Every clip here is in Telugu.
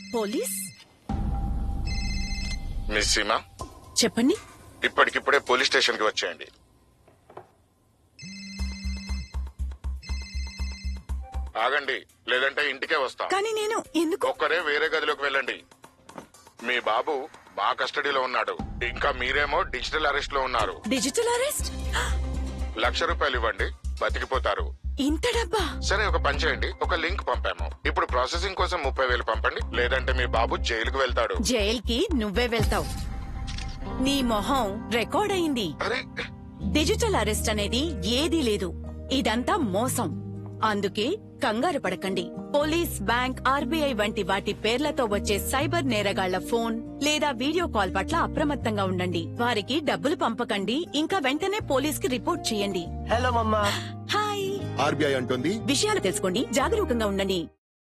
పోలీస్ మిస్ సీమా చెప్పండి ఇప్పటికిప్పుడే పోలీస్ స్టేషన్ కి వచ్చేయండి ఆగండి లేదంటే ఇంటికే వస్తాం కానీ నేను ఎందుకు ఒక్కరే వేరే గదిలోకి వెళ్ళండి మీ బాబు మా కస్టడీలో ఉన్నాడు ఇంకా మీరేమో డిజిటల్ అరెస్ట్ లో ఉన్నారు డిజిటల్ అరెస్ట్ లక్ష రూపాయలు ఇవ్వండి బతికిపోతారు ఇంత డబ్బా సరే ఒక పని చేయండి ఒక లింక్ పంపాము ఇప్పుడు ప్రాసెసింగ్ కోసం ముప్పై వేలు పంపండి లేదంటే మీ బాబు జైలుకు వెళ్తాడు జైల్కి నువ్వే వెళ్తావు నీ మొహం రికార్డ్ అయింది అరే డిజిటల్ అరెస్ట్ అనేది ఏదీ లేదు ఇదంతా మోసం అందుకే కంగారు పడకండి పోలీస్ బ్యాంక్ ఆర్బీఐ వంటి వాటి పేర్లతో వచ్చే సైబర్ నేరగాళ్ల ఫోన్ లేదా వీడియో కాల్ పట్ల అప్రమత్తంగా ఉండండి వారికి డబ్బులు పంపకండి ఇంకా వెంటనే పోలీస్ కి రిపోర్ట్ చేయండి హలో మమ్మా హాయ్ ఆర్బీఐ అంటోంది విషయాలు తెలుసుకోండి జాగరూకంగా ఉండండి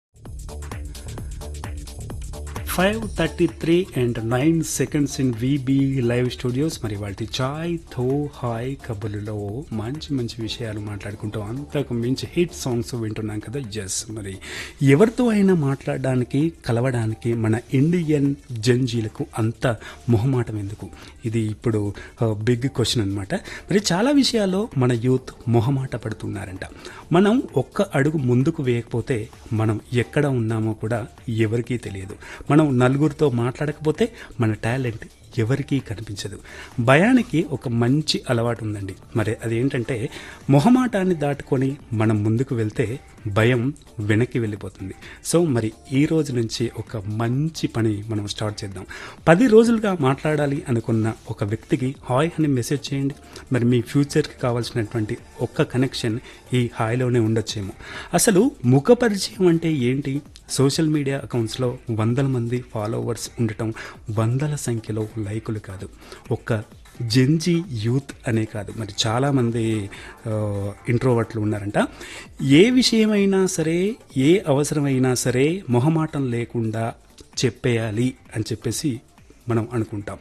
five thirty three and nine seconds in VB live studios మరి వాటి చాయ్ థో హాయ్ కబుర్లలో మంచి మంచి విషయాలు మాట్లాడుకుంటూ అంతకు మించి హిట్ సాంగ్స్ వింటున్నాం కదా ఎస్ మరి ఎవరితో అయినా మాట్లాడడానికి కలవడానికి మన ఇండియన్ జంజీలకు అంత మొహమాటం ఎందుకు ఇది ఇప్పుడు బిగ్ క్వశ్చన్ అనమాట మరి చాలా విషయాల్లో మన యూత్ మొహమాట పడుతున్నారంట మనం ఒక్క అడుగు ముందుకు వేయకపోతే మనం ఎక్కడ ఉన్నామో కూడా ఎవరికీ తెలియదు మనం నలుగురితో మాట్లాడకపోతే మన టాలెంట్ ఎవరికీ కనిపించదు భయానికి ఒక మంచి అలవాటు ఉందండి మరి అదేంటంటే మొహమాటాన్ని దాటుకొని మనం ముందుకు వెళ్తే భయం వెనక్కి వెళ్ళిపోతుంది సో మరి ఈ రోజు నుంచి ఒక మంచి పని మనం స్టార్ట్ చేద్దాం పది రోజులుగా మాట్లాడాలి అనుకున్న ఒక వ్యక్తికి హాయ్ అని మెసేజ్ చేయండి మరి మీ ఫ్యూచర్కి కావాల్సినటువంటి ఒక్క కనెక్షన్ ఈ హాయ్లోనే ఉండొచ్చేమో అసలు ముఖ పరిచయం అంటే ఏంటి సోషల్ మీడియా అకౌంట్స్లో వందల మంది ఫాలోవర్స్ ఉండటం వందల సంఖ్యలో లైకులు కాదు ఒక్క జెన్జీ యూత్ అనే కాదు మరి చాలామంది ఇంట్రోవర్ట్లు ఉన్నారంట ఏ విషయమైనా సరే ఏ అవసరమైనా సరే మొహమాటం లేకుండా చెప్పేయాలి అని చెప్పేసి మనం అనుకుంటాం